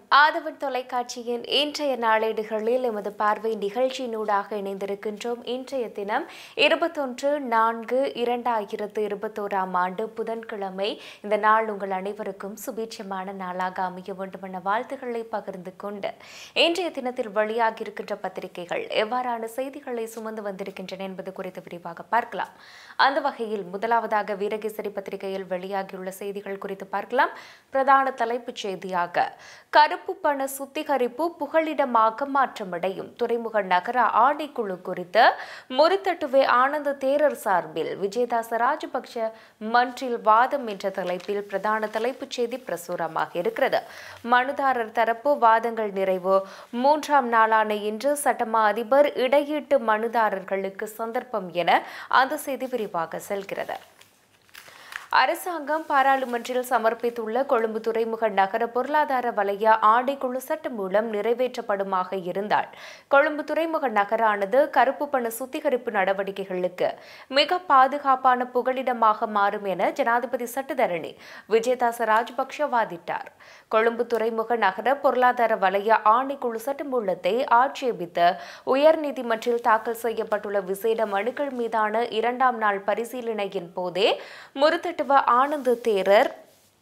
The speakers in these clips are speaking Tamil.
ஆதவன் தொலைக்காட்சியின் இன்றைய நாளேடுகளில் எமது பார்வை நிகழ்ச்சியினூடாக இணைந்திருக்கின்றோம் இன்றைய தினம் இருபத்தொன்று நான்கு இரண்டாயிரத்து இருபத்தோராம் ஆண்டு புதன்கிழமை இந்த நாள் உங்கள் அனைவருக்கும் சுபீட்சமான நாளாக அமைய வேண்டும் என வாழ்த்துக்களை பகிர்ந்து கொண்டு இன்றைய தினத்தில் வெளியாகியிருக்கின்ற பத்திரிகைகள் எவ்வாறான செய்திகளை சுமந்து வந்திருக்கின்றன என்பது குறித்து விரிவாக பார்க்கலாம் அந்த வகையில் முதலாவதாக வீரகேசரி பத்திரிகையில் வெளியாகியுள்ள செய்திகள் குறித்து பார்க்கலாம் பிரதான தலைப்புச் செய்தியாக கருப்பு பண சுத்திகரிப்பு புகலிடமாக மாற்றமடையும் துறைமுக நகர ஆணைக்குழு குறித்து முறித்தட்டுவே ஆனந்த தேரர் சார்பில் விஜயதாச ராஜபக்ஷ மன்றில் வாதம் என்ற தலைப்பில் பிரதான தலைப்புச் செய்தி பிரசுரமாக இருக்கிறது மனுதாரர் தரப்பு வாதங்கள் நிறைவு மூன்றாம் நாளான இன்று சட்டமா அதிபர் இடையீட்டு மனுதாரர்களுக்கு சந்தர்ப்பம் என அந்த செய்தி விரிவாக செல்கிறது அரசாங்கம் பாராளுமன்றில் சமர்ப்பித்துள்ள கொழும்பு துறைமுக நகர பொருளாதார வலய ஆணைக்குழு சட்டம் மூலம் நிறைவேற்றப்படுமாக இருந்தால் கொழும்பு துறைமுக நகரானது கருப்பு பண சுத்திகரிப்பு நடவடிக்கைகளுக்கு மிக பாதுகாப்பான புகலிடமாக மாறும் என ஜனாதிபதி சட்டத்தரணி விஜயதாச ராஜபக்ஷ வாதிட்டார் கொழும்பு துறைமுக நகர பொருளாதார வலய ஆணைக்குழு சட்டமூலத்தை ஆட்சேபித்து உயர்நீதிமன்றில் தாக்கல் செய்யப்பட்டுள்ள விசேட மனுக்கள் மீதான இரண்டாம் நாள் பரிசீலனையின் போதே முருத்தட்டுவ ஆனந்த தேரர்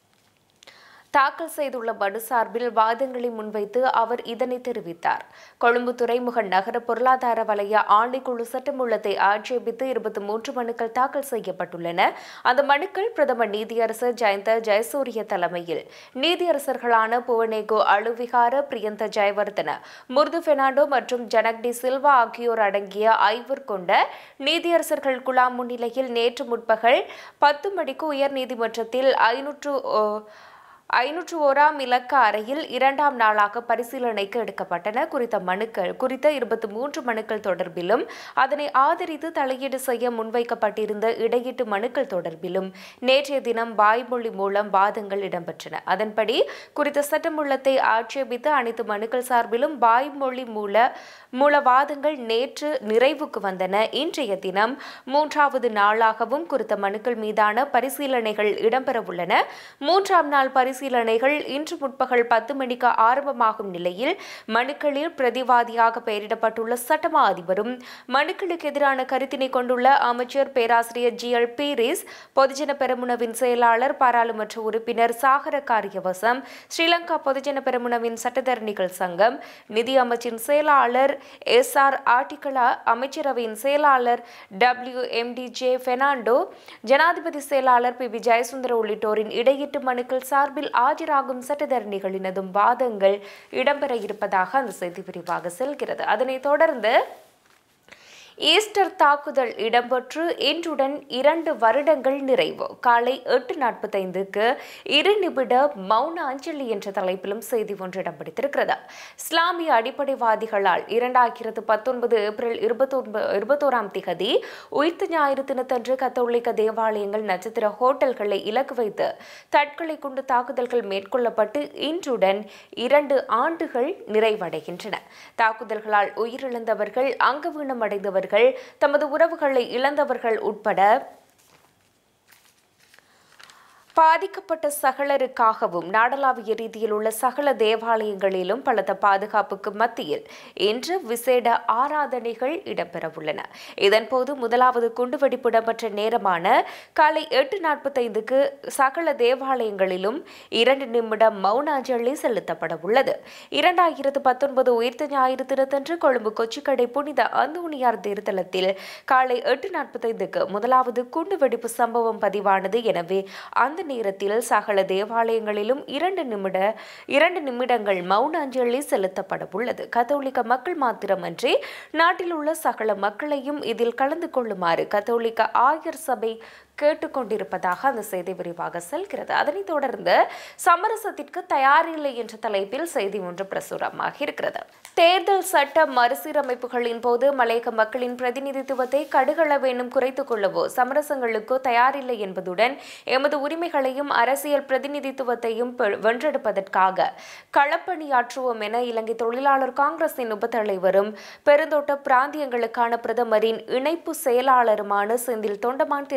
தாக்கல் செய்துள்ள மனு சார்பில் வாதங்களை முன்வைத்து அவர் இதனை தெரிவித்தார் கொழும்பு துறைமுக நகர பொருளாதார வலய ஆணைக்குழு சட்டமூலத்தை ஆட்சேபித்து இருபத்தி மூன்று மனுக்கள் தாக்கல் செய்யப்பட்டுள்ளன அந்த மனுக்கள் பிரதமர் நீதியரசர் ஜெயந்த ஜெயசூரிய தலைமையில் நீதியரசர்களான புவனேகோ அழுவிகார பிரியந்த ஜெயவர்தன முர்து பெர்னாண்டோ மற்றும் ஜனக்டி சில்வா ஆகியோர் அடங்கிய ஐவர் கொண்ட நீதியரசர்கள் குழாம் முன்னிலையில் நேற்று முற்பகல் பத்து மணிக்கு உயர்நீதிமன்றத்தில் ஐநூற்று ஐநூற்று ஓராம் இலக்க அறையில் இரண்டாம் நாளாக பரிசீலனைக்கு எடுக்கப்பட்டன குறித்த மனுக்கள் குறித்த இருபத்தி மூன்று மனுக்கள் தொடர்பிலும் அதனை ஆதரித்து தலையீடு செய்ய முன்வைக்கப்பட்டிருந்த இடையீட்டு மனுக்கள் தொடர்பிலும் நேற்றைய தினம் வாய்மொழி மூலம் வாதங்கள் இடம்பெற்றன அதன்படி குறித்த சட்டமூலத்தை ஆட்சேபித்து அனைத்து மனுக்கள் சார்பிலும் வாய்மொழி மூல மூல வாதங்கள் நேற்று நிறைவுக்கு வந்தன இன்றைய தினம் மூன்றாவது நாளாகவும் குறித்த மனுக்கள் மீதான பரிசீலனைகள் இடம்பெறவுள்ளன மூன்றாம் நாள் பரிசீலனைகள் இன்று முற்பகல் பத்து மணிக்கு ஆரம்பமாகும் நிலையில் மனுக்களில் பிரதிவாதியாக பெயரிடப்பட்டுள்ள சட்டமா அதிபரும் மனுக்களுக்கு எதிரான கருத்தினை கொண்டுள்ள அமைச்சர் பேராசிரியர் ஜி எல் பீரிஸ் பொதுஜன பெரமுனவின் செயலாளர் பாராளுமன்ற உறுப்பினர் சாகர காரியவசம் ஸ்ரீலங்கா பொதுஜன பெரமுனவின் சட்டத்தரணிகள் சங்கம் நிதி அமைச்சின் செயலாளர் எஸ் ஆர் ஆர்டிகலா அமைச்சரவையின் செயலாளர் W M D J Fernando ஜனாதிபதி செயலாளர் பி வி ஜெயசுந்தர உள்ளிட்டோரின் இடையீட்டு மனுக்கள் சார்பில் ஆஜராகும் சட்டத்தரணிகளினதும் வாதங்கள் இடம்பெற இருப்பதாக அந்த செய்தி விரிவாக செல்கிறது அதனைத் தொடர்ந்து ஈஸ்டர் தாக்குதல் இடம்பெற்று இன்றுடன் இரண்டு வருடங்கள் நிறைவு காலை எட்டு நாற்பத்தைந்துக்கு இரு நிமிட மௌன அஞ்சலி என்ற தலைப்பிலும் செய்தி ஒன்று இடம் பிடித்திருக்கிறது இஸ்லாமிய அடிப்படைவாதிகளால் இரண்டாயிரத்து பத்தொன்பது ஏப்ரல் இருபத்தொன்பது இருபத்தோராம் திகதி உயிர்த்து ஞாயிறு தினத்தன்று கத்தோலிக்க தேவாலயங்கள் நட்சத்திர ஹோட்டல்களை இலக்கு வைத்து தற்கொலை கொண்டு தாக்குதல்கள் மேற்கொள்ளப்பட்டு இன்றுடன் இரண்டு ஆண்டுகள் நிறைவடைகின்றன தாக்குதல்களால் உயிரிழந்தவர்கள் அங்கவீனம் அடைந்தவர்கள் தமது உறவுகளை இழந்தவர்கள் உட்பட பாதிக்கப்பட்ட சகலருக்காகவும் நாடளாவிய ரீதியில் உள்ள சகல தேவாலயங்களிலும் பலத்த பாதுகாப்புக்கு மத்தியில் இன்று விசேட ஆராதனைகள் இடம்பெறவுள்ளன இதன்போது முதலாவது குண்டுவெடிப்பு இடம்பெற்ற நேரமான காலை எட்டு நாற்பத்தைந்துக்கு சகல தேவாலயங்களிலும் இரண்டு நிமிடம் மௌன அஞ்சலி செலுத்தப்பட உள்ளது இரண்டாயிரத்து பத்தொன்பது உயிர்த்த ஞாயிறு தினத்தன்று கொழும்பு கொச்சிக்கடை புனித அந்தோணியார் திருத்தலத்தில் காலை எட்டு நாற்பத்தைந்துக்கு முதலாவது குண்டுவெடிப்பு சம்பவம் பதிவானது எனவே அந்த நேரத்தில் சகல தேவாலயங்களிலும் இரண்டு நிமிட இரண்டு நிமிடங்கள் மௌன அஞ்சலி செலுத்தப்பட உள்ளது கத்தோலிக்க மக்கள் மாத்திரமன்றி நாட்டில் உள்ள சகல மக்களையும் இதில் கலந்து கொள்ளுமாறு கத்தோலிக்க ஆயர் சபை கேட்டுக்கொண்டிருப்பதாக அந்த செய்தி விரிவாக செல்கிறது அதனைத் தொடர்ந்து சமரசத்திற்கு தயாரில்லை என்ற தலைப்பில் செய்தி ஒன்று பிரசுரமாக இருக்கிறது தேர்தல் சட்ட மறுசீரமைப்புகளின் போது மலையக மக்களின் பிரதிநிதித்துவத்தை கடுகளவேனும் குறைத்துக் கொள்ளவோ சமரசங்களுக்கோ தயாரில்லை என்பதுடன் எமது உரிமைகளையும் அரசியல் பிரதிநிதித்துவத்தையும் பெ- வென்றெடுப்பதற்காக களப்பணியாற்றுவோம் என இலங்கை தொழிலாளர் காங்கிரசின் உபத்தலைவரும் பெருந்தோட்ட பிராந்தியங்களுக்கான பிரதமரின் இணைப்பு செயலாளருமான செந்தில் தொண்டமான் தெரிவித்திருக்கிறார்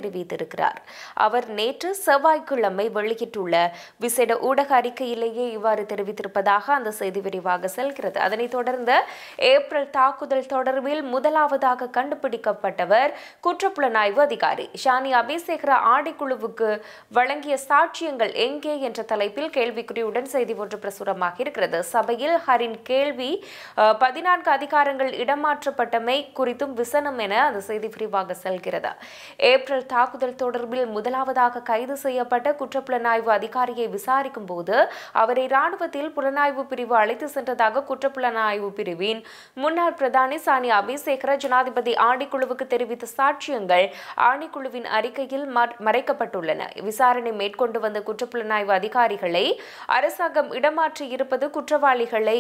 தெரிவித்திருக்கிறார் அவர் நேற்று செவ்வாய்க்கிழமை வெளியிட்டுள்ள விசேட ஊடக அறிக்கையிலேயே இவ்வாறு தெரிவித்திருப்பதாக அந்த செய்தி விரிவாக செல்கிறது அதனைத் தொடர்ந்து ஏப்ரல் தாக்குதல் தொடர்பில் முதலாவதாக கண்டுபிடிக்கப்பட்டவர் குற்றப்புலனாய்வு அதிகாரி ஷானி அபிசேகர ஆணைக்குழுவுக்கு வழங்கிய சாட்சியங்கள் எங்கே என்ற தலைப்பில் கேள்விக்குறியுடன் செய்தி ஒன்று பிரசுரமாக இருக்கிறது சபையில் ஹரின் கேள்வி அஹ், பதினான்கு அதிகாரங்கள் இடமாற்றப்பட்டமை குறித்தும் விசனம் என அந்த செய்தி விரிவாக செல்கிறது ஏப்ரல் தாக்குதல் தொடர்பில் முதலாவதாக கைது செய்யப்பட்ட குற்றப்புலனாய்வு அதிகாரியை விசாரிக்கும் போது அவரை ராணுவத்தில் புலனாய்வு பிரிவு அழைத்து சென்றதாக குற்றப்புலனாய்வு பிரிவின் முன்னாள் பிரதானி சானி அபிசேகர ஜனாதிபதி ஆணைக்குழுவுக்கு தெரிவித்த சாட்சியங்கள் ஆணைக்குழுவின் அறிக்கையில் மற- மறைக்கப்பட்டுள்ளன விசாரணை மேற்கொண்டு வந்த குற்றப்புலனாய்வு அதிகாரிகளை அரசாங்கம் இடமாற்றி இருப்பது குற்றவாளிகளை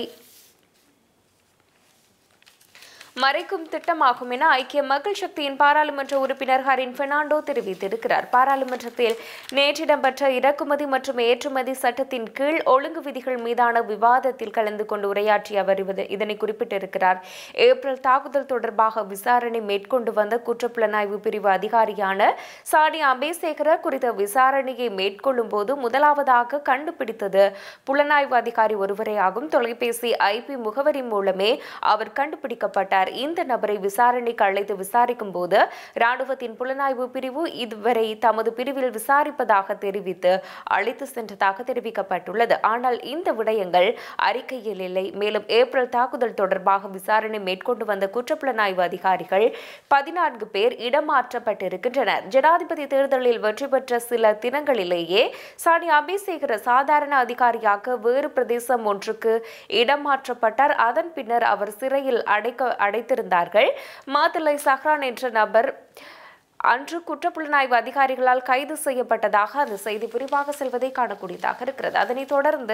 மறைக்கும் திட்டமாகும் என ஐக்கிய மக்கள் சக்தியின் பாராளுமன்ற உறுப்பினர் ஹரின் பெர்னாண்டோ தெரிவித்திருக்கிறார் பாராளுமன்றத்தில் நேற்று இடம்பெற்ற இறக்குமதி மற்றும் ஏற்றுமதி சட்டத்தின் கீழ் ஒழுங்கு விதிகள் மீதான விவாதத்தில் கலந்து கொண்டு உரையாற்றிய அவர் இது- இதனை குறிப்பிட்டிருக்கிறார் ஏப்ரல் தாக்குதல் தொடர்பாக விசாரணை மேற்கொண்டு வந்த குற்றப்புலனாய்வு பிரிவு அதிகாரியான சாடி அபேசேகர குறித்த விசாரணையை மேற்கொள்ளும் போது முதலாவதாக கண்டுபிடித்தது புலனாய்வு அதிகாரி ஒருவரே ஆகும் தொலைபேசி ஐபி முகவரி மூலமே அவர் கண்டுபிடிக்கப்பட்டார் இந்த நபரை விசாரணைக்கு அழைத்து விசாரிக்கும் போது ராணுவத்தின் புலனாய்வு பிரிவு இதுவரை தமது பிரிவில் விசாரிப்பதாக தெரிவித்து அழைத்து சென்றதாக தெரிவிக்கப்பட்டுள்ளது ஆனால் இந்த விடயங்கள் அறிக்கையில் இல்லை மேலும் ஏப்ரல் தாக்குதல் தொடர்பாக விசாரணை மேற்கொண்டு வந்த குற்றப்புலனாய்வு அதிகாரிகள் பதினான்கு பேர் இடமாற்றப்பட்டிருக்கின்றனர் ஜனாதிபதி தேர்தலில் வெற்றி பெற்ற சில தினங்களிலேயே சாணி அபிசேகர சாதாரண அதிகாரியாக வேறு பிரதேசம் ஒன்றுக்கு இடமாற்றப்பட்டார் அதன் பின்னர் அவர் சிறையில் அடைக்க அடைத்திருந்தார்கள் மாத்தலை சஹ்ரான் என்ற நபர் அன்று குற்றப்புலனாய்வு அதிகாரிகளால் கைது செய்யப்பட்டதாக அந்த செய்தி விரிவாக செல்வதை காணக்கூடியதாக இருக்கிறது அதனைத் தொடர்ந்து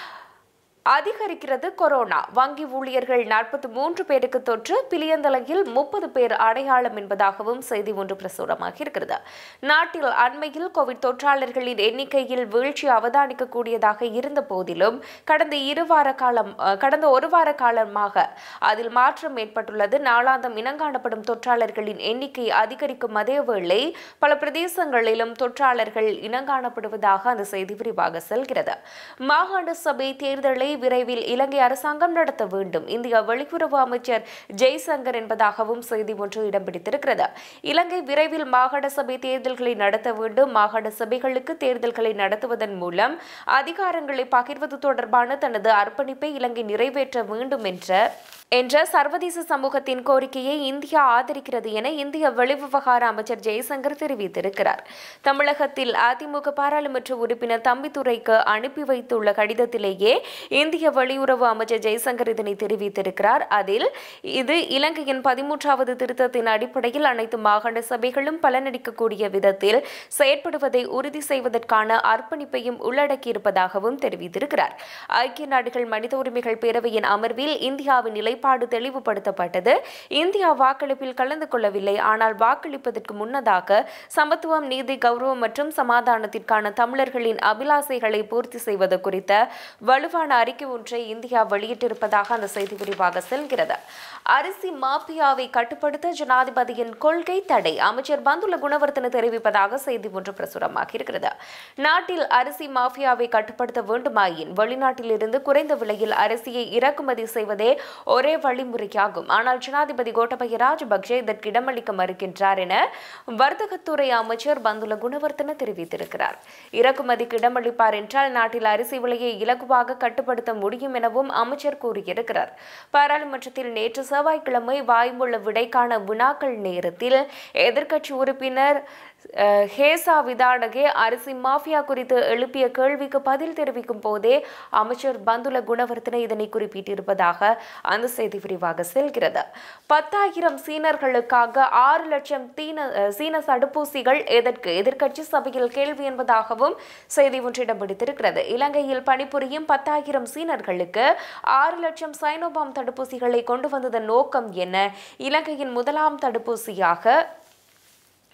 அதிகரிக்கிறது கொரோனா வங்கி ஊழியர்கள் நாற்பத்தி மூன்று பேருக்கு தொற்று பிளியந்தலையில் முப்பது பேர் அடையாளம் என்பதாகவும் செய்தி ஒன்று பிரசுரமாகி இருக்கிறது நாட்டில் அண்மையில் கோவிட் தொற்றாளர்களின் எண்ணிக்கையில் வீழ்ச்சி அவதானிக்கக்கூடியதாக இருந்த போதிலும் கடந்த இரு வார காலம் அஹ், கடந்த ஒரு வார காலமாக அதில் மாற்றம் ஏற்பட்டுள்ளது நாளாந்தம் இனங்காணப்படும் தொற்றாளர்களின் எண்ணிக்கை அதிகரிக்கும் அதேவேளை பல பிரதேசங்களிலும் தொற்றாளர்கள் இனங்காணப்படுவதாக அந்த செய்தி விரிவாக செல்கிறது மாகாண சபை தேர்தலை விரைவில் இலங்கை அரசாங்கம் நடத்த வேண்டும் இந்திய வெளியுறவு அமைச்சர் ஜெய்சங்கர் என்பதாகவும் செய்தி ஒன்று இடம் பிடித்திருக்கிறது இலங்கை விரைவில் மாகாண சபை தேர்தல்களை நடத்த வேண்டும் மாகாண சபைகளுக்கு தேர்தல்களை நடத்துவதன் மூலம் அதிகாரங்களை பகிர்வது தொடர்பான தனது அர்ப்பணிப்பை இலங்கை நிறைவேற்ற வேண்டும் என்ற என்ற சர்வதேச சமூகத்தின் கோரிக்கையை இந்தியா ஆதரிக்கிறது என இந்திய வெளிவிவகார அமைச்சர் ஜெய்சங்கர் தெரிவித்திருக்கிறார் தமிழகத்தில் அதிமுக பாராளுமன்ற உறுப்பினர் தம்பிதுரைக்கு அனுப்பி வைத்துள்ள கடிதத்திலேயே இந்திய வெளியுறவு அமைச்சர் ஜெய்சங்கர் இதனை தெரிவித்திருக்கிறார் அதில் இது இலங்கையின் பதிமூன்றாவது திருத்தத்தின் அடிப்படையில் அனைத்து மாகாண சபைகளும் பலனளிக்கக்கூடிய விதத்தில் செயற்படுவதை உறுதி செய்வதற்கான அர்ப்பணிப்பையும் உள்ளடக்கியிருப்பதாகவும் தெரிவித்திருக்கிறார் ஐக்கிய நாடுகள் மனித உரிமைகள் பேரவையின் அமர்வில் இந்தியாவின் நிலைப்பாடு தெளிவுபடுத்தப்பட்டது இந்தியா வாக்களிப்பில் கலந்து கொள்ளவில்லை ஆனால் வாக்களிப்பதற்கு முன்னதாக சமத்துவம் நீதி கௌரவம் மற்றும் சமாதானத்திற்கான தமிழர்களின் அபிலாசைகளை பூர்த்தி செய்வது குறித்த வலுவான அறிக்கை ஒன்றை இந்தியா வெளியிட்டிருப்பதாக அந்த செய்தி விரிவாக செல்கிறது அரிசி மாபியாவை கட்டுப்படுத்த ஜனாதிபதியின் கொள்கை தடை அமைச்சர் பந்துல குணவர்த்தன தெரிவிப்பதாக செய்தி ஒன்று பிரசுரமாகி இருக்கிறது நாட்டில் அரிசி மாஃபியாவை கட்டுப்படுத்த வேண்டுமாயின் வெளிநாட்டிலிருந்து குறைந்த விலையில் அரிசியை இறக்குமதி செய்வதே ஒரே வழிமுறையாகும் ஆனால் ஜனாதிபதி கோட்டபய ராஜபக்சே இதற்கு இடமளிக்க மறுக்கின்றார் என வர்த்தகத்துறை அமைச்சர் பந்துல குணவர்த்தன தெரிவித்திருக்கிறார் இறக்குமதிக்கு இடமளிப்பார் என்றால் நாட்டில் அரிசி விலையை இலகுவாக கட்டுப்படுத்த முடியும் எனவும் அமைச்சர் கூறியிருக்கிறார் பாராளுமன்றத்தில் நேற்று செவ்வாய்க்கிழமை வாய்மூல விடைக்கான வினாக்கள் நேரத்தில் எதிர்க்கட்சி உறுப்பினர் அஹ், ஹேசா விதாடகே அரிசி மாஃபியா குறித்து எழுப்பிய கேள்விக்கு பதில் தெரிவிக்கும் போதே அமைச்சர் பந்துல குணவர்த்தன இதனை குறிப்பிட்டிருப்பதாக அந்த செய்தி விரிவாக செல்கிறது பத்தாயிரம் சீனர்களுக்காக ஆறு லட்சம் தீன அஹ், சீன தடுப்பூசிகள் எதற்கு எதிர்க்கட்சி சபையில் கேள்வி என்பதாகவும் செய்தி ஒன்றிடம் பிடித்திருக்கிறது இலங்கையில் பணிபுரியும் பத்தாயிரம் சீனர்களுக்கு ஆறு லட்சம் சைனோபாம் தடுப்பூசிகளை கொண்டு வந்ததன் நோக்கம் என்ன இலங்கையின் முதலாம் தடுப்பூசியாக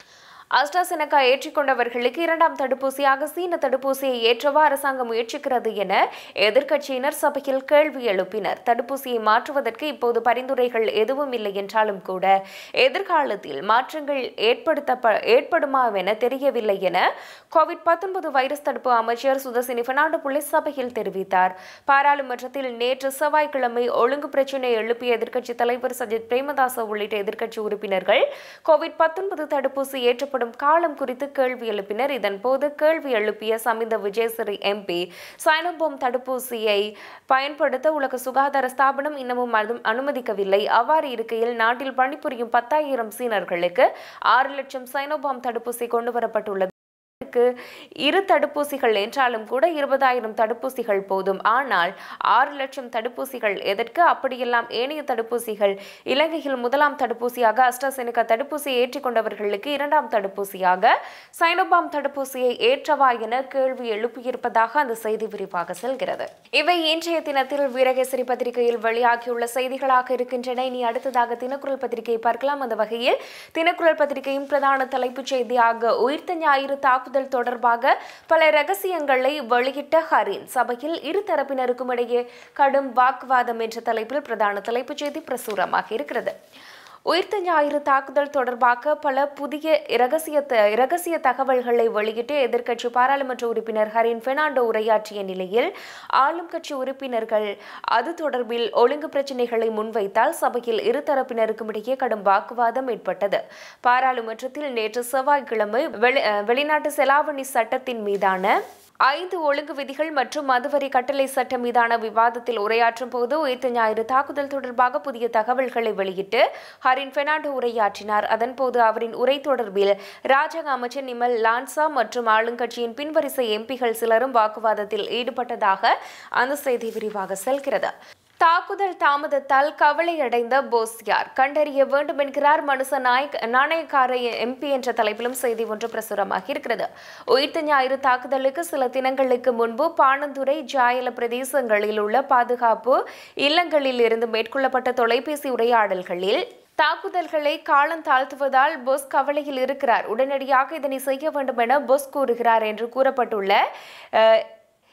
அஸ்ட்ராசெனகா ஏற்றிக்கொண்டவர்களுக்கு இரண்டாம் தடுப்பூசியாக சீன தடுப்பூசியை ஏற்றவா அரசாங்கம் முயற்சிக்கிறது என எதிர்க்கட்சியினர் சபையில் கேள்வி எழுப்பினர் தடுப்பூசியை மாற்றுவதற்கு இப்போது பரிந்துரைகள் எதுவும் இல்லை என்றாலும் கூட எதிர்காலத்தில் மாற்றங்கள் ஏற்படுத்த ஏற்படுமா என தெரியவில்லை என கோவிட் பத்தொன்பது வைரஸ் தடுப்பு அமைச்சர் சுதர்சினி பெர்னாண்டோ புலிஸ் சபையில் தெரிவித்தார் பாராளுமன்றத்தில் நேற்று செவ்வாய்க்கிழமை ஒழுங்கு பிரச்சினை எழுப்பிய எதிர்க்கட்சி தலைவர் சஜித் பிரேமதாச உள்ளிட்ட எதிர்க்கட்சி உறுப்பினர்கள் கோவிட் பத்தொன்பது தடுப்பூசி ஏற்றப்படும் காலம் குறித்து கேள்வி எழுப்பினர் இதன்போது கேள்வி எழுப்பிய சமிந்த விஜயசிறி எம்பி சைனோபோம் தடுப்பூசியை பயன்படுத்த உலக சுகாதார ஸ்தாபனம் இன்னமும் அனு- அனுமதிக்கவில்லை அவ்வாறு இருக்கையில் நாட்டில் பணிபுரியும் பத்தாயிரம் சீனர்களுக்கு ஆறு லட்சம் சைனோபாம் தடுப்பூசி கொண்டு வரப்பட்டுள்ளது இதற்கு இரு தடுப்பூசிகள் என்றாலும் கூட இருபதாயிரம் தடுப்பூசிகள் போதும் ஆனால் ஆறு லட்சம் தடுப்பூசிகள் எதற்கு அப்படியெல்லாம் ஏனைய தடுப்பூசிகள் இலங்கையில் முதலாம் தடுப்பூசியாக அஸ்ட்ராசெனிகா தடுப்பூசியை ஏற்றிக்கொண்டவர்களுக்கு இரண்டாம் தடுப்பூசியாக சைனோபாம் தடுப்பூசியை ஏற்றவா என கேள்வி எழுப்பியிருப்பதாக அந்த செய்தி விரிவாக செல்கிறது இவை இன்றைய தினத்தில் வீரகேசரி பத்திரிகையில் வெளியாகியுள்ள செய்திகளாக இருக்கின்றன இனி அடுத்ததாக தினக்குரல் பத்திரிகையை பார்க்கலாம் அந்த வகையில் தினக்குரல் பத்திரிகையின் பிரதான தலைப்புச் செய்தியாக உயிர்த்த ஞாயிறு தாக்குதல் தொடர்பாக பல ரகசியங்களை வெளியிட்ட ஹரின் சபையில் இரு தரப்பினருக்கும் இடையே கடும் வாக்குவாதம் என்ற தலைப்பில் பிரதான தலைப்புச் செய்தி பிரசுரமாக இருக்கிறது உயிர்த்த ஞாயிறு தாக்குதல் தொடர்பாக பல புதிய இரகசிய த- இரகசிய தகவல்களை வெளியிட்டு எதிர்க்கட்சி பாராளுமன்ற உறுப்பினர் ஹரின் பெர்னாண்டோ உரையாற்றிய நிலையில் ஆளும் கட்சி உறுப்பினர்கள் அது தொடர்பில் ஒழுங்கு பிரச்சினைகளை முன்வைத்தால் சபையில் இரு தரப்பினருக்கும் இடையே கடும் வாக்குவாதம் ஏற்பட்டது பாராளுமன்றத்தில் நேற்று செவ்வாய்க்கிழமை வெளி- அஹ் வெளிநாட்டு செலாவணி சட்டத்தின் மீதான ஐந்து ஒழுங்கு விதிகள் மற்றும் மதுவரி கட்டளை சட்டம் மீதான விவாதத்தில் உரையாற்றும் போது உயிர்த்த ஞாயிறு தாக்குதல் தொடர்பாக புதிய தகவல்களை வெளியிட்டு ஹரின் பெர்னாண்டோ உரையாற்றினார் அதன்போது அவரின் உரை தொடர்பில் ராஜாங்க அமைச்சர் நிமல் லான்சா மற்றும் ஆளுங்கட்சியின் பின்வரிசை எம்பிகள் சிலரும் வாக்குவாதத்தில் ஈடுபட்டதாக அந்த செய்தி விரிவாக செல்கிறது தாக்குதல் தாமதத்தால் கவலையடைந்த போஸ்யார் கண்டறிய வேண்டும் என்கிறார் மனுச நாயக் நாணயக்கார எம்பி என்ற தலைப்பிலும் செய்தி ஒன்று பிரசுரமாகி இருக்கிறது உயிர்த்த ஞாயிறு தாக்குதலுக்கு சில தினங்களுக்கு முன்பு பாணந்துறை ஜாயல பிரதேசங்களில் உள்ள பாதுகாப்பு இல்லங்களில் இருந்து மேற்கொள்ளப்பட்ட தொலைபேசி உரையாடல்களில் தாக்குதல்களை காலம் தாழ்த்துவதால் பொஸ் கவலையில் இருக்கிறார் உடனடியாக இதனை செய்ய வேண்டும் என பொஸ் கூறுகிறார் என்று கூறப்பட்டுள்ள அஹ்,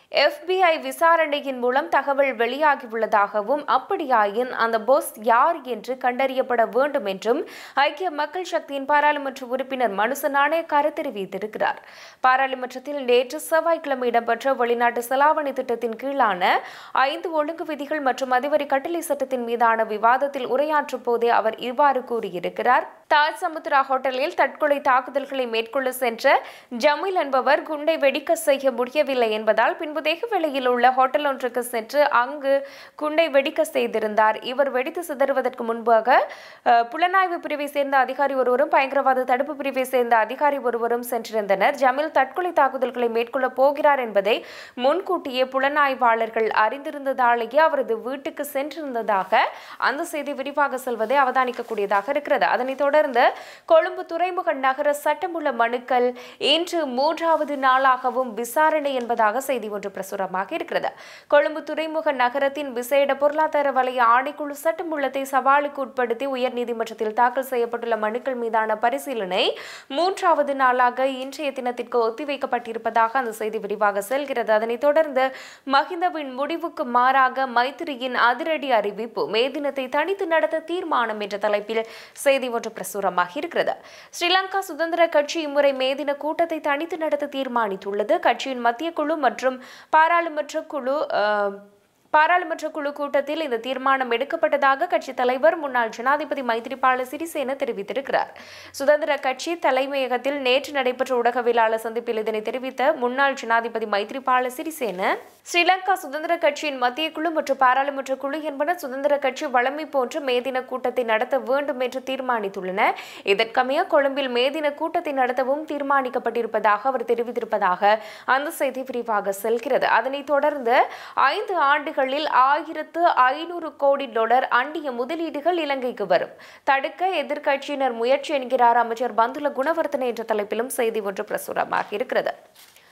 FBI விசாரணையின் மூலம் தகவல் வெளியாகியுள்ளதாகவும் அப்படியாயின் அந்த போஸ் யார் என்று கண்டறியப்பட வேண்டும் என்றும் ஐக்கிய மக்கள் சக்தியின் பாராளுமன்ற உறுப்பினர் மனுச நாணயக்கார தெரிவித்திருக்கிறார் பாராளுமன்றத்தில் நேற்று செவ்வாய்க்கிழமை இடம்பெற்ற வெளிநாட்டு செலாவணி திட்டத்தின் கீழான ஐந்து ஒழுங்கு விதிகள் மற்றும் அதிபரி கட்டளை சட்டத்தின் மீதான விவாதத்தில் உரையாற்றும் போதே அவர் இவ்வாறு கூறியிருக்கிறார் தாஜ் சமுத்ரா ஹோட்டலில் தற்கொலை தாக்குதல்களை மேற்கொள்ள சென்ற ஜமீல் என்பவர் குண்டை வெடிக்க செய்ய முடியவில்லை என்பதால் பின்பு தேகவேளையில் உள்ள ஹோட்டல் ஒன்றுக்கு சென்று அங்கு குண்டை வெடிக்க செய்திருந்தார் இவர் வெடித்து சிதறுவதற்கு முன்பாக அஹ், புலனாய்வு பிரிவை சேர்ந்த அதிகாரி ஒருவரும் பயங்கரவாத தடுப்பு பிரிவை சேர்ந்த அதிகாரி ஒருவரும் சென்றிருந்தனர் ஜமீல் தற்கொலை தாக்குதல்களை மேற்கொள்ள போகிறார் என்பதை முன்கூட்டியே புலனாய்வாளர்கள் அறிந்திருந்ததாலேயே அவரது வீட்டுக்கு சென்றிருந்ததாக அந்த செய்தி விரிவாக செல்வதை அவதானிக்கக்கூடியதாக இருக்கிறது அதனைத் தொடர்ந்து கொழும்பு துறைமுக நகர சட்டமுள்ள மனுக்கள் இன்று மூன்றாவது நாளாகவும் விசாரணை என்பதாக செய்தி ஒன்று பிரசுரமாக இருக்கிறது கொழும்பு துறைமுக நகரத்தின் விசேட பொருளாதார வலய ஆணைக்குழு சட்டமுள்ளத்தை சவாலுக்கு உட்படுத்தி உயர்நீதிமன்றத்தில் தாக்கல் செய்யப்பட்டுள்ள மனுக்கள் மீதான பரிசீலனை மூன்றாவது நாளாக இன்றைய தினத்திற்கு ஒத்திவைக்கப்பட்டிருப்பதாக அந்த செய்தி விரிவாக செல்கிறது அதனைத் தொடர்ந்து மஹிந்தவின் முடிவுக்கு மாறாக மைத்திரியின் அதிரடி அறிவிப்பு மே தினத்தை தனித்து நடத்த தீர்மானம் என்ற தலைப்பில் செய்தி ஒன்று பிரசுரமாக இருக்கிறது ஸ்ரீலங்கா சுதந்திர கட்சி இம்முறை மே தின கூட்டத்தை தனித்து நடத்த தீர்மானித்துள்ளது கட்சியின் மத்திய குழு மற்றும் பாராளுமன்ற குழு அஹ், பாராளுமன்ற குழு கூட்டத்தில் இந்த தீர்மானம் எடுக்கப்பட்டதாக கட்சி தலைவர் முன்னாள் ஜனாதிபதி மைத்ரிபால சிறிசேன தெரிவித்திருக்கிறார் சுதந்திர கட்சி தலைமையகத்தில் நேற்று நடைபெற்ற ஊடகவியலாளர் சந்திப்பில் இதனை தெரிவித்த முன்னாள் ஜனாதிபதி மைத்ரிபால சிறிசேன ஸ்ரீலங்கா சுதந்திர கட்சியின் மத்திய குழு மற்றும் பாராளுமன்ற குழு என்பன சுதந்திர கட்சி வழமை போன்று மேதின கூட்டத்தை நடத்த வேண்டும் என்று தீர்மானித்துள்ளன இதற்கமைய கொழும்பில் மேதின கூட்டத்தை நடத்தவும் தீர்மானிக்கப்பட்டிருப்பதாக அவர் தெரிவித்திருப்பதாக அந்த செய்தி விரிவாக செல்கிறது அதனைத் தொடர்ந்து ஐந்து ஆண்டுகளில் ஆயிரத்து ஐநூறு கோடி டாலர் அண்டிய முதலீடுகள் இலங்கைக்கு வரும் தடுக்க எதிர்க்கட்சியினர் முயற்சி என்கிறார் அமைச்சர் பந்துல குணவர்த்தன என்ற தலைப்பிலும் செய்தி ஒன்று பிரசுரமாக இருக்கிறது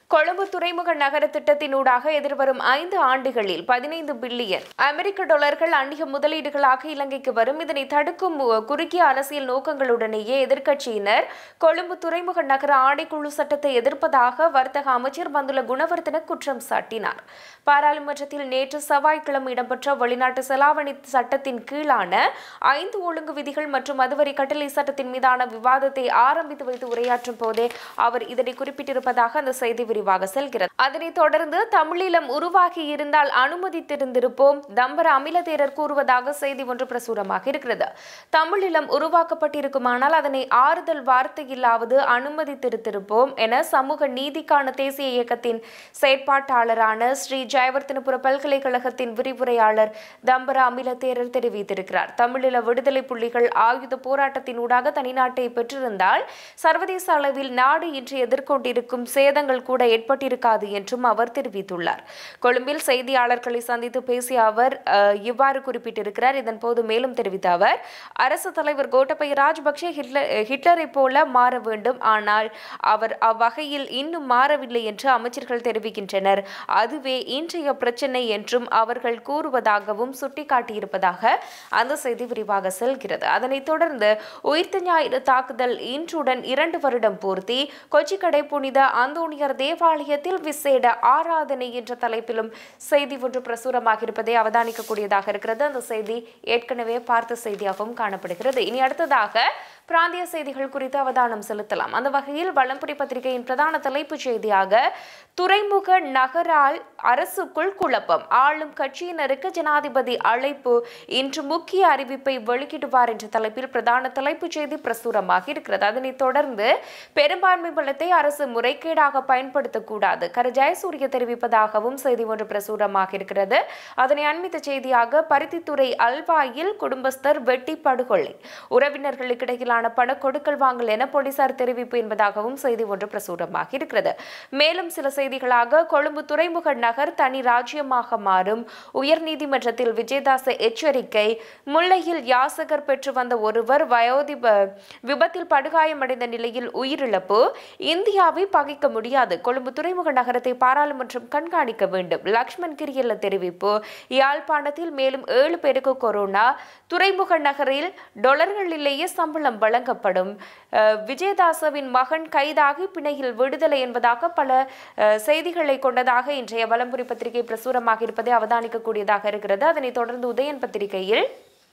கொழும்பு துறைமுக நகர திட்டத்தினூடாக எதிர்வரும் ஐந்து ஆண்டுகளில் பதினைந்து பில்லியன் அமெரிக்க டாலர்கள் அந்நிய முதலீடுகளாக இலங்கைக்கு வரும் இதனை தடுக்கும் மு- குறுகிய அரசியல் நோக்கங்களுடனேயே எதிர்க்கட்சியினர் கொழும்பு துறைமுக நகர ஆணைக்குழு சட்டத்தை எதிர்ப்பதாக வர்த்தக அமைச்சர் பந்துல குணவர்தன குற்றம் சாட்டினார் பாராளுமன்றத்தில் நேற்று செவ்வாய்க்கிழமை இடம்பெற்ற வெளிநாட்டு செலாவணி சட்டத்தின் கீழான ஐந்து ஒழுங்கு விதிகள் மற்றும் மதுவரி கட்டளை சட்டத்தின் மீதான விவாதத்தை ஆரம்பித்து வைத்து உரையாற்றும் போதே அவர் இதனை குறிப்பிட்டிருப்பதாக அந்த செய்தி விரிவாக செல்கிறது அதனைத் தொடர்ந்து தமிழீழம் உருவாகி இருந்தால் அனுமதித்திருந்திருப்போம் தம்பர அமிலதேரர் கூறுவதாக செய்தி ஒன்று பிரசுரமாக இருக்கிறது தமிழீழம் உருவாக்கப்பட்டிருக்குமானால் அதனை ஆறுதல் வார்த்தையில்லாவது அனுமதித்திருத்திருப்போம் என சமூக நீதிக்கான தேசிய இயக்கத்தின் செயற்பாட்டாளரான ஸ்ரீ ஜெயவர்த்தனபுர பல்கலைக்கழகத்தின் விரிவுரையாளர் தம்பர அமிலதேரர் தெரிவித்திருக்கிறார் தமிழீழ விடுதலை புள்ளிகள் ஆயுத போராட்டத்தினூடாக தனிநாட்டை பெற்றிருந்தால் சர்வதேச அளவில் நாடு இன்று எதிர்கொண்டிருக்கும் சேதங்கள் கூட ஏற்பட்டிருக்காது என்றும் அவர் தெரிவித்துள்ளார் கொழும்பில் செய்தியாளர்களை சந்தித்து பேசிய அவர் அஹ், இவ்வாறு குறிப்பிட்டிருக்கிறார் இதன்போது மேலும் தெரிவித்த அவர் அரசு தலைவர் கோட்டபய ராஜபக்சே ஹிட்லர் ஹிட்லரை போல மாற வேண்டும் ஆனால் அவர் அவ்வகையில் இன்னும் மாறவில்லை என்று அமைச்சர்கள் தெரிவிக்கின்றனர் அதுவே இன்றைய பிரச்சனை என்றும் அவர்கள் கூறுவதாகவும் சுட்டிக்காட்டியிருப்பதாக அந்த செய்தி விரிவாக செல்கிறது அதனைத் தொடர்ந்து உயிர்த்த ஞாயிறு தாக்குதல் இன்றுடன் இரண்டு வருடம் பூர்த்தி கொச்சிக்கடை புனித அந்தோணியர் தேவாலயத்தில் விசேட ஆராதனை என்ற தலைப்பிலும் செய்தி ஒன்று பிரசுரமாக இருப்பதை அவதானிக்கக்கூடியதாக இருக்கிறது அந்த செய்தி ஏற்கனவே பார்த்த செய்தியாகவும் காணப்படுகிறது இனி அடுத்ததாக பிராந்திய செய்திகள் குறித்து அவதானம் செலுத்தலாம் அந்த வகையில் வளம்புரி பத்திரிகையின் பிரதான தலைப்புச் செய்தியாக துறைமுக நகரால் அரசுக்குள் குழப்பம் ஆளும் கட்சியினருக்கு ஜனாதிபதி அழைப்பு இன்று முக்கிய அறிவிப்பை வெளியிடுவார் என்ற தலைப்பில் பிரதான தலைப்புச் செய்தி பிரசுரமாக இருக்கிறது அதனைத் தொடர்ந்து பெரும்பான்மை பலத்தை அரசு முறைகேடாக பயன்படுத்தக்கூடாது கரு ஜெயசூரிய தெரிவிப்பதாகவும் செய்தி ஒன்று பிரசுரமாக இருக்கிறது அதனை அண்மித்த செய்தியாக பருத்தித்துறை அல்வாயில் குடும்பஸ்தர் வெட்டி படுகொலை உறவினர்களுக்கு இடையிலான பண கொடுக்கல் வாங்கல் என போலீசார் தெரிவிப்பு என்பதாகவும் செய்தி ஒன்று பிரசுரமாக இருக்கிறது மேலும் சில செய்திகளாக கொழும்பு துறைமுக நகர் தனி ராஜ்யமாக மாறும் உயர்நீதிமன்றத்தில் விஜயதாச எச்சரிக்கை முல்லையில் யாசகர் பெற்று வந்த ஒருவர் வயோதிப விபத்தில் படுகாயமடைந்த நிலையில் உயிரிழப்பு இந்தியாவை பகைக்க முடியாது கொழும்பு துறைமுக நகரத்தை பாராளுமன்றம் கண்காணிக்க வேண்டும் லக்ஷ்மண் கிரியல்ல தெரிவிப்பு யாழ்ப்பாணத்தில் மேலும் ஏழு பேருக்கு கொரோனா துறைமுக நகரில் டொலர்களிலேயே சம்பளம் வழங்கப்படும் அஹ், விஜயதாசவின் மகன் கைதாகி பிணையில் விடுதலை என்பதாக பல அஹ், செய்திகளை கொண்டதாக இன்றைய வலம்புரி பத்திரிகை பிரசுரமாக இருப்பதை அவதானிக்கக்கூடியதாக இருக்கிறது அதனைத் தொடர்ந்து உதயன் பத்திரிகையில்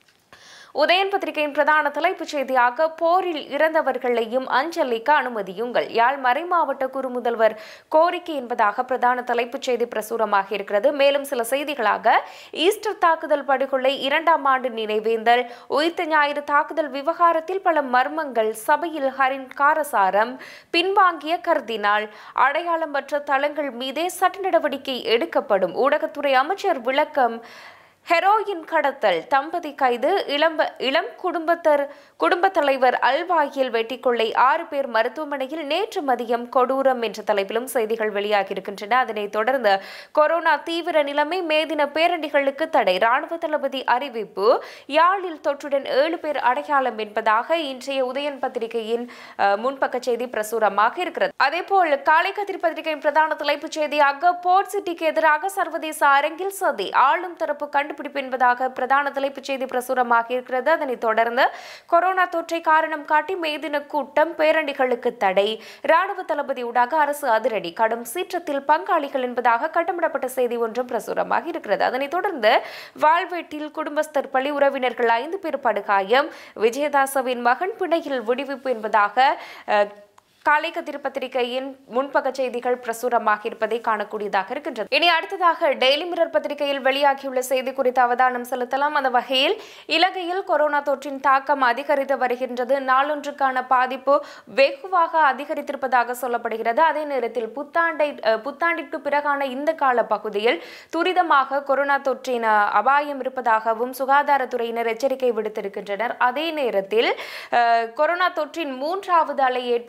உதயன் பத்திரிகையின் பிரதான தலைப்புச் செய்தியாக போரில் இறந்தவர்களையும் அஞ்சலிக்க அனுமதியுங்கள் யாழ் மறைமாவட்ட குறு முதல்வர் கோரிக்கை என்பதாக பிரதான தலைப்புச் செய்தி பிரசுரமாக இருக்கிறது மேலும் சில செய்திகளாக ஈஸ்டர் தாக்குதல் படுகொலை இரண்டாம் ஆண்டு நினைவேந்தல் உயிர்த்த ஞாயிறு தாக்குதல் விவகாரத்தில் பல மர்மங்கள் சபையில் ஹரின் காரசாரம் பின்வாங்கிய கருதினால் அடையாளமற்ற தளங்கள் மீதே சட்ட நடவடிக்கை எடுக்கப்படும் ஊடகத்துறை அமைச்சர் விளக்கம் ஹெரோயின் கடத்தல் தம்பதி கைது இளம்ப இளம் குடும்பத்தர் குடும்பத் தலைவர் அல்வாயில் வெட்டிக்கொள்ளை ஆறு பேர் மருத்துவமனையில் நேற்று மதியம் கொடூரம் என்ற தலைப்பிலும் செய்திகள் வெளியாகியிருக்கின்றன அதனைத் தொடர்ந்து கொரோனா தீவிர நிலைமை மேதின பேரணிகளுக்கு தடை ராணுவ தளபதி அறிவிப்பு யாழில் தொற்றுடன் ஏழு பேர் அடையாளம் என்பதாக இன்றைய உதயன் பத்திரிகையின் அஹ், முன்பக்க செய்தி பிரசுரமாக இருக்கிறது அதேபோல் காலை கதிர் பத்திரிகையின் பிரதான தலைப்புச் செய்தியாக போர்ட் சிட்டிக்கு எதிராக சர்வதேச அரங்கில் சதி ஆளும் தரப்பு கண்டுபிடிப்பு என்பதாக பிரதான தலைப்புச் செய்தி பிரசுரமாக இருக்கிறது அதனைத் தொடர்ந்து கொரோனா தொற்றை காரணம் காட்டி மேதின கூட்டம் பேரணிகளுக்கு தடை ராணுவ தளபதி ஊடாக அரசு அதிரடி கடும் சீற்றத்தில் பங்காளிகள் என்பதாக கட்டமிடப்பட்ட செய்தி ஒன்றும் பிரசுரமாக இருக்கிறது அதனைத் தொடர்ந்து வாழ்வீட்டில் குடும்பஸ்தர் பள்ளி உறவினர்கள் ஐந்து பேர் படுகாயம் விஜயதாசவின் மகன் பிணையில் விடுவிப்பு என்பதாக அஹ், காலை கதிர் பத்திரிகையின் முன்பக்க செய்திகள் பிரசுரமாக இருப்பதை காணக்கூடியதாக இருக்கின்றது இனி அடுத்ததாக டெய்லி மிரர் பத்திரிகையில் வெளியாகியுள்ள செய்தி குறித்து அவதானம் செலுத்தலாம் அந்த வகையில் இலங்கையில் கொரோனா தொற்றின் தாக்கம் அதிகரித்து வருகின்றது நாளொன்றுக்கான பாதிப்பு வெகுவாக அதிகரித்திருப்பதாக சொல்லப்படுகிறது அதே நேரத்தில் புத்தாண்டை அஹ், புத்தாண்டிற்கு பிறகான இந்த கால பகுதியில் துரிதமாக கொரோனா தொற்றின் அஹ், அபாயம் இருப்பதாகவும் சுகாதாரத்துறையினர் எச்சரிக்கை விடுத்திருக்கின்றனர் அதே நேரத்தில் அஹ், கொரோனா தொற்றின் மூன்றாவது அலை ஏற்படும் அபாயம்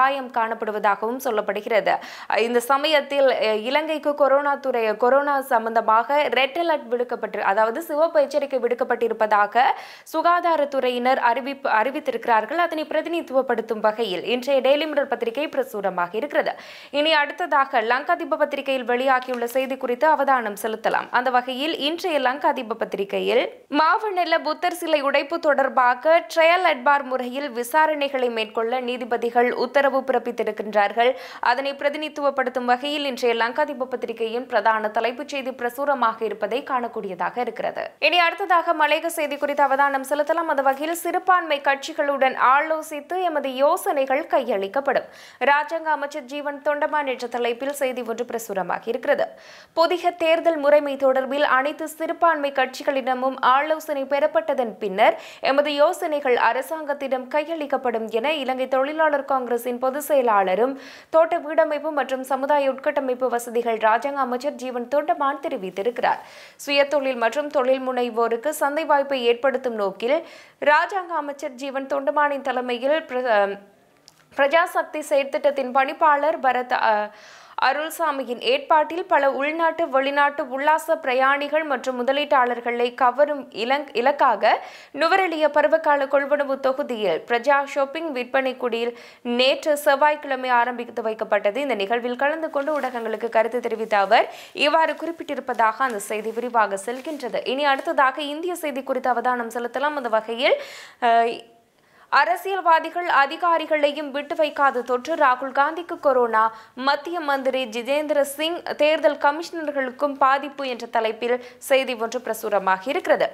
அபாயம் காணப்படுவதாகவும் சொல்லப்படுகிறது இந்த சமயத்தில் அஹ், இலங்கைக்கு கொரோனா துறை கொரோனா சம்பந்தமாக ரெட் அலர்ட் விடுக்கப்பட்டு அதாவது சிவப்பு எச்சரிக்கை விடுக்கப்பட்டிருப்பதாக சுகாதாரத்துறையினர் அறிவிப்பு அறிவித்திருக்கிறார்கள் அதனை பிரதிநிதித்துவப்படுத்தும் வகையில் இன்றைய டெய்லி மிரர் பத்திரிகை பிரசுரமாக இருக்கிறது இனி அடுத்ததாக லங்காதீப பத்திரிகையில் வெளியாகியுள்ள செய்தி குறித்து அவதானம் செலுத்தலாம் அந்த வகையில் இன்றைய லங்காதீப பத்திரிகையில் மாவனெல்ல புத்தர் சிலை உடைப்பு தொடர்பாக ட்ரையல் அட்பார் முறையில் விசாரணைகளை மேற்கொள்ள நீதிபதிகள் உத்தரவு பிறப்பித்திருக்கின்றார்கள் அதனை பிரதிநிதித்துவப்படுத்தும் வகையில் இன்றைய லங்காதீப பத்திரிகையின் பிரதான தலைப்புச் செய்தி பிரசுரமாக இருப்பதை காணக்கூடியதாக இருக்கிறது இனி அடுத்ததாக மலையக செய்தி குறித்து அவதானம் செலுத்தலாம் அந்த வகையில் சிறுபான்மை கட்சிகளுடன் ஆலோசித்து எமது யோசனைகள் கையளிக்கப்படும் ராஜாங்க அமைச்சர் ஜீவன் தொண்டமான் என்ற தலைப்பில் செய்தி ஒன்று பிரசுரமாகி இருக்கிறது புதிய தேர்தல் முறைமை தொடர்பில் அனைத்து சிறுபான்மை கட்சிகளிடமும் ஆலோசனை பெறப்பட்டதன் பின்னர் எமது யோசனைகள் அரசாங்கத்திடம் கையளிக்கப்படும் என இலங்கை தொழிலாளர் காங்கிரசின் பொதுச் செயலாளரும் தோட்ட வீடமைப்பு மற்றும் சமுதாய உட்கட்டமைப்பு வசதிகள் ராஜாங்க அமைச்சர் ஜீவன் தொண்டமான் தெரிவித்திருக்கிறார் சுயதொழில் மற்றும் தொழில் முனைவோருக்கு சந்தை வாய்ப்பை ஏற்படுத்தும் நோக்கில் ராஜாங்க அமைச்சர் ஜீவன் தொண்டமானின் தலைமையில் பிர- பிரஜாசக்தி செயற்திட்டத்தின் பணிப்பாளர் பரத் அ, அருள்சாமியின் ஏற்பாட்டில் பல உள்நாட்டு வெளிநாட்டு உல்லாச பிரயாணிகள் மற்றும் முதலீட்டாளர்களை கவரும் இலங் இலக்காக நுவரெலிய பருவகால கொள்வனவு தொகுதியில் பிரஜா ஷாப்பிங் விற்பனை குடியில் நேற்று செவ்வாய்க்கிழமை ஆரம்பித்து வைக்கப்பட்டது இந்த நிகழ்வில் கலந்து கொண்டு ஊடகங்களுக்கு கருத்து தெரிவித்த அவர் இவ்வாறு குறிப்பிட்டிருப்பதாக அந்த செய்தி விரிவாக செல்கின்றது இனி அடுத்ததாக இந்திய செய்தி குறித்து அவதானம் செலுத்தலாம் அந்த வகையில் அஹ், அரசியல்வாதிகள் அதிகாரிகளையும் விட்டு வைக்காத தொற்று ராகுல் காந்திக்கு கொரோனா மத்திய மந்திரி ஜிதேந்திர சிங் தேர்தல் கமிஷனர்களுக்கும் பாதிப்பு என்ற தலைப்பில் செய்தி ஒன்று பிரசுரமாகி இருக்கிறது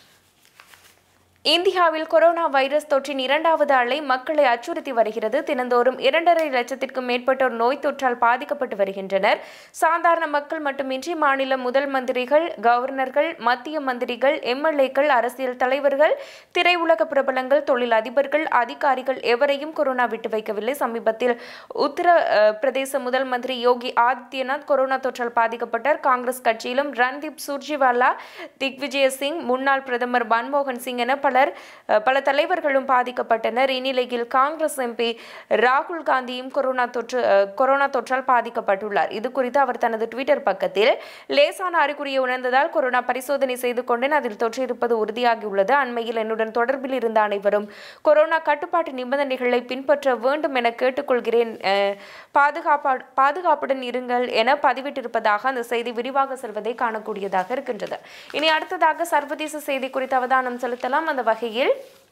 இந்தியாவில் கொரோனா வைரஸ் தொற்றின் இரண்டாவது அலை மக்களை அச்சுறுத்தி வருகிறது தினந்தோறும் இரண்டரை லட்சத்திற்கும் மேற்பட்டோர் நோய் தொற்றால் பாதிக்கப்பட்டு வருகின்றனர் சாதாரண மக்கள் மட்டுமின்றி மாநில முதல் மந்திரிகள் கவர்னர்கள் மத்திய மந்திரிகள் எம்எல்ஏக்கள் அரசியல் தலைவர்கள் திரையுலக பிரபலங்கள் தொழில் அதிபர்கள் அதிகாரிகள் எவரையும் கொரோனா விட்டு வைக்கவில்லை சமீபத்தில் உத்தர அஹ், பிரதேச முதல் மந்திரி யோகி ஆதித்யநாத் கொரோனா தொற்றால் பாதிக்கப்பட்டார் காங்கிரஸ் கட்சியிலும் ரன்தீப் சுர்ஜிவாலா திக்விஜய சிங் முன்னாள் பிரதமர் மன்மோகன் சிங் என பலர் அஹ், பல தலைவர்களும் பாதிக்கப்பட்டனர் இந்நிலையில் காங்கிரஸ் எம்பி ராகுல் காந்தியும் கொரோனா தொற்று அஹ், கொரோனா தொற்றால் பாதிக்கப்பட்டுள்ளார் இது குறித்து அவர் தனது ட்விட்டர் பக்கத்தில் லேசான அறிகுறியை உணர்ந்ததால் கொரோனா பரிசோதனை செய்து கொண்டேன் அதில் தொற்று இருப்பது உறுதியாகியுள்ளது அண்மையில் என்னுடன் தொடர்பில் இருந்த அனைவரும் கொரோனா கட்டுப்பாட்டு நிபந்தனைகளை பின்பற்ற வேண்டும் என கேட்டுக்கொள்கிறேன் அஹ், பாதுகாப்பா பாதுகாப்புடன் இருங்கள் என பதிவிட்டிருப்பதாக அந்த செய்தி விரிவாக செல்வதை காணக்கூடியதாக இருக்கின்றது இனி அடுத்ததாக சர்வதேச செய்தி குறித்து அவதானம் செலுத்தலாம் அந்த வகையில்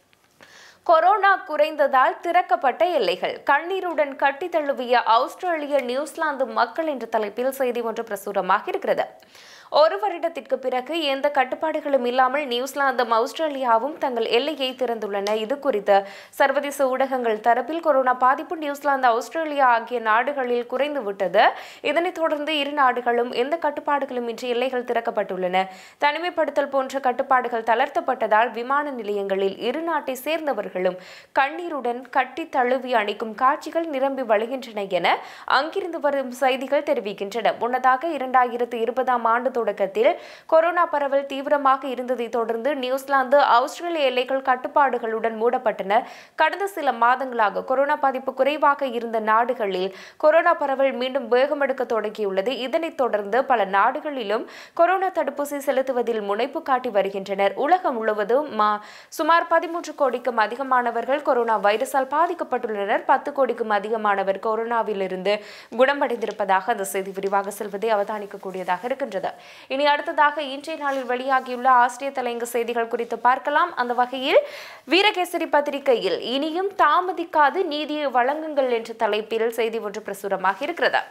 கொரோனா குறைந்ததால் திறக்கப்பட்ட எல்லைகள் கண்ணீருடன் கட்டி தழுவிய ஆஸ்திரேலிய நியூசிலாந்து மக்கள் என்ற தலைப்பில் செய்தி ஒன்று பிரசுரமாக இருக்கிறது ஒரு வருடத்திற்கு பிறகு எந்த கட்டுப்பாடுகளும் இல்லாமல் நியூசிலாந்தும் ஆஸ்திரேலியாவும் தங்கள் எல்லையை திறந்துள்ளன இது குறித்து சர்வதேச ஊடகங்கள் தரப்பில் கொரோனா பாதிப்பு நியூசிலாந்து ஆஸ்திரேலியா ஆகிய நாடுகளில் குறைந்து விட்டது இதனைத் தொடர்ந்து இரு நாடுகளும் எந்த கட்டுப்பாடுகளும் இன்றி எல்லைகள் திறக்கப்பட்டுள்ளன தனிமைப்படுத்தல் போன்ற கட்டுப்பாடுகள் தளர்த்தப்பட்டதால் விமான நிலையங்களில் இரு நாட்டை சேர்ந்தவர்களும் கண்ணீருடன் கட்டி தழுவி அணிக்கும் காட்சிகள் நிரம்பி வழிகின்றன என அங்கிருந்து வரும் செய்திகள் தெரிவிக்கின்றன முன்னதாக இரண்டாயிரத்து இருபதாம் ஆண்டு தொடக்கத்தில் கொரோனா பரவல் தீவிரமாக இருந்ததை தொடர்ந்து நியூசிலாந்து ஆஸ்திரேலிய எல்லைகள் கட்டுப்பாடுகளுடன் மூடப்பட்டன கடந்த சில மாதங்களாக கொரோனா பாதிப்பு குறைவாக இருந்த நாடுகளில் கொரோனா பரவல் மீண்டும் வேகமெடுக்க தொடங்கியுள்ளது இதனைத் தொடர்ந்து பல நாடுகளிலும் கொரோனா தடுப்பூசி செலுத்துவதில் முனைப்பு காட்டி வருகின்றனர் உலகம் முழுவதும் மா- சுமார் பதிமூன்று கோடிக்கும் அதிகமானவர்கள் கொரோனா வைரஸால் பாதிக்கப்பட்டுள்ளனர் பத்து கோடிக்கும் அதிகமானவர் கொரோனாவிலிருந்து குணமடைந்திருப்பதாக அந்த செய்தி விரிவாக செல்வதை அவதானிக்கக்கூடியதாக இருக்கின்றது இனி அடுத்ததாக இன்றைய நாளில் வெளியாகியுள்ள ஆஸ்திரிய தலைங்க செய்திகள் குறித்து பார்க்கலாம் அந்த வகையில் வீரகேசரி பத்திரிகையில் இனியும் தாமதிக்காது நீதியை வழங்குங்கள் என்ற தலைப்பில் செய்தி ஒன்று பிரசுரமாக இருக்கிறது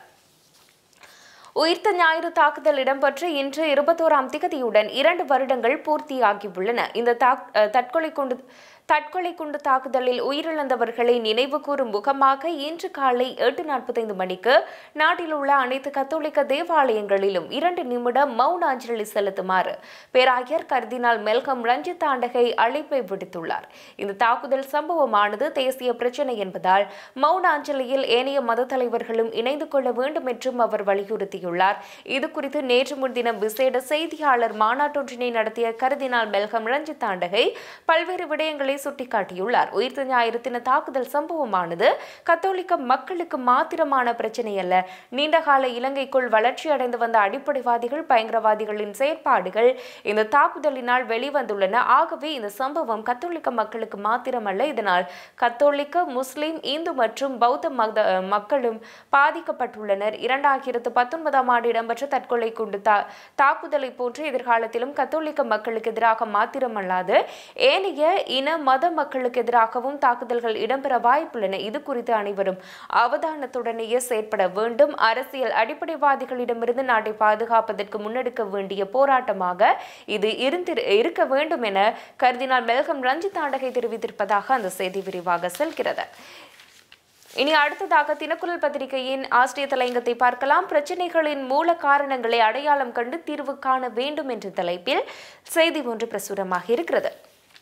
உயிர்த்த ஞாயிறு தாக்குதல் இடம்பெற்று இன்று இருபத்தோராம் திகதியுடன் இரண்டு வருடங்கள் பூர்த்தியாகியுள்ளன இந்த தாக் அஹ், தற்கொலை குண்டு தற்கொலை குண்டு தாக்குதலில் உயிரிழந்தவர்களை நினைவு கூறும் முகமாக இன்று காலை எட்டு நாற்பத்தைந்து மணிக்கு நாட்டில் உள்ள அனைத்து கத்தோலிக்க தேவாலயங்களிலும் இரண்டு நிமிடம் மௌன அஞ்சலி செலுத்துமாறு பேராயர் கர்தினால் மெல்கம் ரஞ்சித் ஆண்டகை அழைப்பை விடுத்துள்ளார் இந்த தாக்குதல் சம்பவமானது தேசிய பிரச்சினை என்பதால் மௌன அஞ்சலியில் ஏனைய மத தலைவர்களும் இணைந்து கொள்ள வேண்டும் என்றும் அவர் வலியுறுத்தியுள்ளார் இது குறித்து நேற்று முன்தினம் விசேட செய்தியாளர் மாநாட்டொன்றினை நடத்திய கருதினால் மெல்கம் ரஞ்சித் ஆண்டகை பல்வேறு விடயங்களை சுட்டிக்காட்டியுள்ளார் உயிர்த்த ஞாயிறு தின தாக்குதல் சம்பவமானது கத்தோலிக்க மக்களுக்கு மாத்திரமான பிரச்சனை அல்ல நீண்டகால இலங்கைக்குள் வளர்ச்சியடைந்து வந்த அடிப்படைவாதிகள் பயங்கரவாதிகளின் செயற்பாடுகள் இந்த தாக்குதலினால் வெளிவந்துள்ளன ஆகவே இந்த சம்பவம் கத்தோலிக்க மக்களுக்கு மாத்திரமல்ல இதனால் கத்தோலிக்க முஸ்லிம் இந்து மற்றும் பௌத்த மத மக்களும் பாதிக்கப்பட்டுள்ளனர் இரண்டாயிரத்து பத்தொன்பதாம் ஆண்டு இடம்பெற்ற தற்கொலை குண்டு தா தாக்குதலை போன்று எதிர்காலத்திலும் கத்தோலிக்க மக்களுக்கு எதிராக மாத்திரமல்லாது ஏனைய இன மத மக்களுக்கு எதிராகவும் தாக்குதல்கள் இடம்பெற வாய்ப்புள்ளன இது குறித்து அனைவரும் அவதானத்துடனேயே செயற்பட வேண்டும் அரசியல் அடிப்படைவாதிகளிடமிருந்து நாட்டை பாதுகாப்பதற்கு முன்னெடுக்க வேண்டிய போராட்டமாக இது இருந்திரு இருக்க வேண்டும் என கருதினால் மெல்கம் ரஞ்சித் ஆண்டகை தெரிவித்திருப்பதாக அந்த செய்தி விரிவாக செல்கிறது இனி அடுத்ததாக தினக்குரல் பத்திரிகையின் ஆசிரியர் தலையங்கத்தை பார்க்கலாம் பிரச்சனைகளின் மூல காரணங்களை அடையாளம் கண்டு தீர்வு காண வேண்டும் என்ற தலைப்பில் செய்தி ஒன்று பிரசுரமாக இருக்கிறது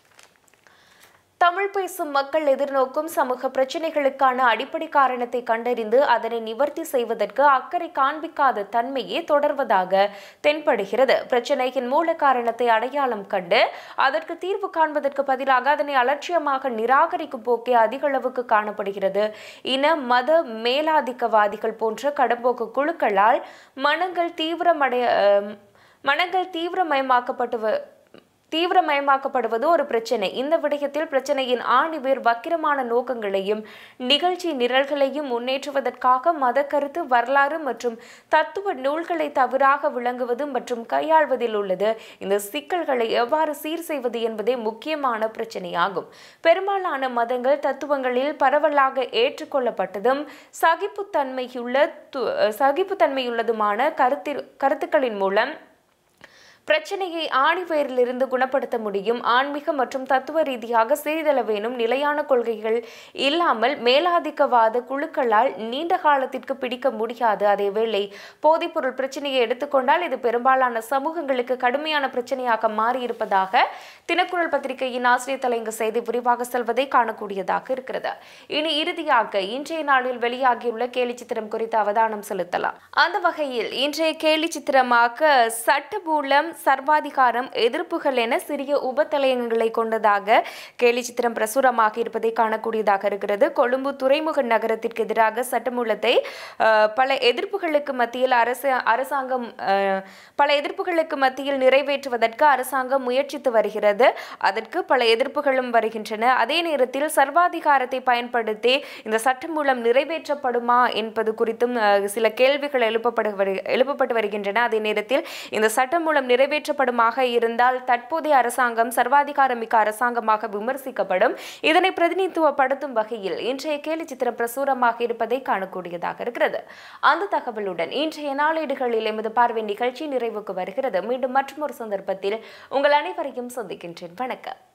தமிழ் பேசும் மக்கள் எதிர்நோக்கும் சமூக பிரச்சினைகளுக்கான அடிப்படை காரணத்தை கண்டறிந்து அதனை நிவர்த்தி செய்வதற்கு அக்கறை காண்பிக்காத தன்மையே தொடர்வதாக தென்படுகிறது பிரச்சனையின் மூல காரணத்தை அடையாளம் கண்டு அதற்கு தீர்வு காண்பதற்கு பதிலாக அதனை அலட்சியமாக நிராகரிக்கும் போக்கே அதிக அளவுக்கு காணப்படுகிறது இன மத மேலாதிக்கவாதிகள் போன்ற கடம்போக்கு குழுக்களால் மனங்கள் தீவிரமடைய அஹ், மனங்கள் தீவிரமயமாக்கப்பட்டு வ- தீவிரமயமாக்கப்படுவது ஒரு பிரச்சனை இந்த விடயத்தில் பிரச்சனையின் ஆணிவேர் வக்கிரமான நோக்கங்களையும் நிகழ்ச்சி நிரல்களையும் முன்னேற்றுவதற்காக மத கருத்து வரலாறு மற்றும் தத்துவ நூல்களை தவறாக விளங்குவது மற்றும் கையாள்வதில் உள்ளது இந்த சிக்கல்களை எவ்வாறு சீர் செய்வது என்பதே முக்கியமான பிரச்சனையாகும் பெரும்பாலான மதங்கள் தத்துவங்களில் பரவலாக ஏற்றுக்கொள்ளப்பட்டதும் சகிப்புத்தன்மையுள்ள து- சகிப்புத்தன்மையுள்ளதுமான கருத்தில் கருத்துக்களின் மூலம் பிரச்சனையை ஆணிவேரிலிருந்து குணப்படுத்த முடியும் ஆன்மீக மற்றும் தத்துவ ரீதியாக சிறிதளவேனும் நிலையான கொள்கைகள் இல்லாமல் மேலாதிக்கவாத குழுக்களால் நீண்ட காலத்திற்கு பிடிக்க முடியாது அதேவேளை போதைப்பொருள் பிரச்சனையை எடுத்துக்கொண்டால் இது பெரும்பாலான சமூகங்களுக்கு கடுமையான பிரச்சனையாக மாறியிருப்பதாக தினக்குரல் பத்திரிகையின் ஆசிரியர் தலைங்க செய்தி விரிவாக செல்வதை காணக்கூடியதாக இருக்கிறது இனி இறுதியாக இன்றைய நாளில் வெளியாகியுள்ள கேலி சித்திரம் குறித்து அவதானம் செலுத்தலாம் அந்த வகையில் இன்றைய கேலி சித்திரமாக சட்ட மூலம் சர்வாதிகாரம் எதிர்ப்புகள் என சிறிய உபத்தலையங்களை கொண்டதாக கேலி சித்திரம் பிரசுரமாக இருப்பதை காணக்கூடியதாக இருக்கிறது கொழும்பு துறைமுக நகரத்திற்கு எதிராக சட்டமூலத்தை அஹ், பல எதிர்ப்புகளுக்கு மத்தியில் அரசு அரசாங்கம் அஹ், பல எதிர்ப்புகளுக்கு மத்தியில் நிறைவேற்றுவதற்கு அரசாங்கம் முயற்சித்து வருகிறது அதற்கு பல எதிர்ப்புகளும் வருகின்றன அதே நேரத்தில் சர்வாதிகாரத்தை பயன்படுத்தி இந்த சட்டமூலம் நிறைவேற்றப்படுமா என்பது குறித்தும் அஹ், சில கேள்விகள் எழுப்பப்படு வரு- எழுப்பப்பட்டு வருகின்றன அதே நேரத்தில் இந்த சட்டம் மூலம் நிறைவேற்றப்படுமாக இருந்தால் தற்போதைய அரசாங்கம் சர்வாதிகாரமிக்க அரசாங்கமாக விமர்சிக்கப்படும் இதனை பிரதிநிதித்துவப்படுத்தும் வகையில் இன்றைய கேலி சித்திரம் பிரசுரமாக இருப்பதை காணக்கூடியதாக இருக்கிறது அந்த தகவலுடன் இன்றைய நாளேடுகளில் எமது பார்வை நிகழ்ச்சி நிறைவுக்கு வருகிறது மீண்டும் மற்றொரு சந்தர்ப்பத்தில் உங்கள் அனைவரையும் சந்திக்கின்றேன் வணக்கம்